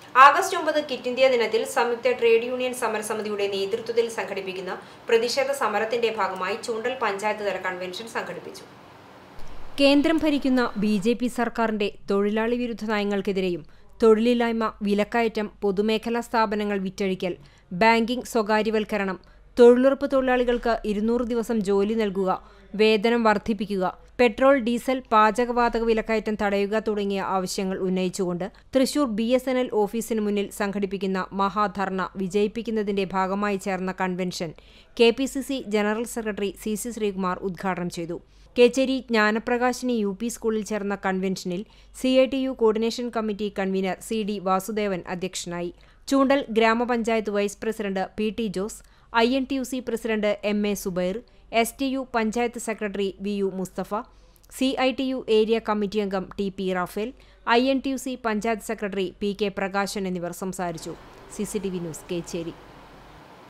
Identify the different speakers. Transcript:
Speaker 1: August ഒമ്പത് kit India ദിനത്തിൽ സംയുക്ത ട്രേഡ് യൂണിയൻ സമരസമിതിയുടെ നേതൃത്വത്തിൽ സംഘടിപ്പിക്കുന്ന പ്രതിഷേധ സമരത്തിന്റെ ഭാഗമായി ചൂണ്ടൽ പഞ്ചായത്ത് തല കൺവെൻഷൻ സംഘടിപ്പിച്ചു കേന്ദ്രം ഭരിക്കുന്ന ബി ജെ പി സർക്കാരിന്റെ തൊഴിലാളി വിരുദ്ധ നയങ്ങൾക്കെതിരെയും തൊഴിലില്ലായ്മ വിലക്കയറ്റം പൊതുമേഖലാ സ്ഥാപനങ്ങൾ വിറ്റഴിക്കൽ ബാങ്കിംഗ് സ്വകാര്യവൽക്കരണം തൊഴിലുറപ്പ് തൊഴിലാളികൾക്ക് ഇരുന്നൂറ് ദിവസം ജോലി നൽകുക വേതനം വർദ്ധിപ്പിക്കുക പെട്രോൾ ഡീസൽ പാചകവാതക വിലക്കയറ്റം തടയുക തുടങ്ങിയ ആവശ്യങ്ങൾ ഉന്നയിച്ചുകൊണ്ട് Thrissur B S N L ഓഫീസിന് മുന്നിൽ സംഘടിപ്പിക്കുന്ന മഹാധർണ വിജയിപ്പിക്കുന്നതിന്റെ ഭാഗമായി ചേർന്ന convention K P C C general secretary C C Sreekumar ഉദ്ഘാടനം ചെയ്തു കേച്ചേരി ജ്ഞാനപ്രകാശിനി യു പി സ്കൂളിൽ ചേർന്ന കൺവെൻഷനിൽ C I T U coordination committee convener C D Vasudevan അധ്യക്ഷനായി ചൂണ്ടൽ ഗ്രാമപഞ്ചായത്ത് vice president P T Jose I N T U C president M A Subair S T U panchayat secretary V U Mustafa C I T U area committee അംഗം T P Raphael I N T U C panchayat secretary P K Prakashan എന്നിവർ സംസാരിച്ചു C C T V news Kecheri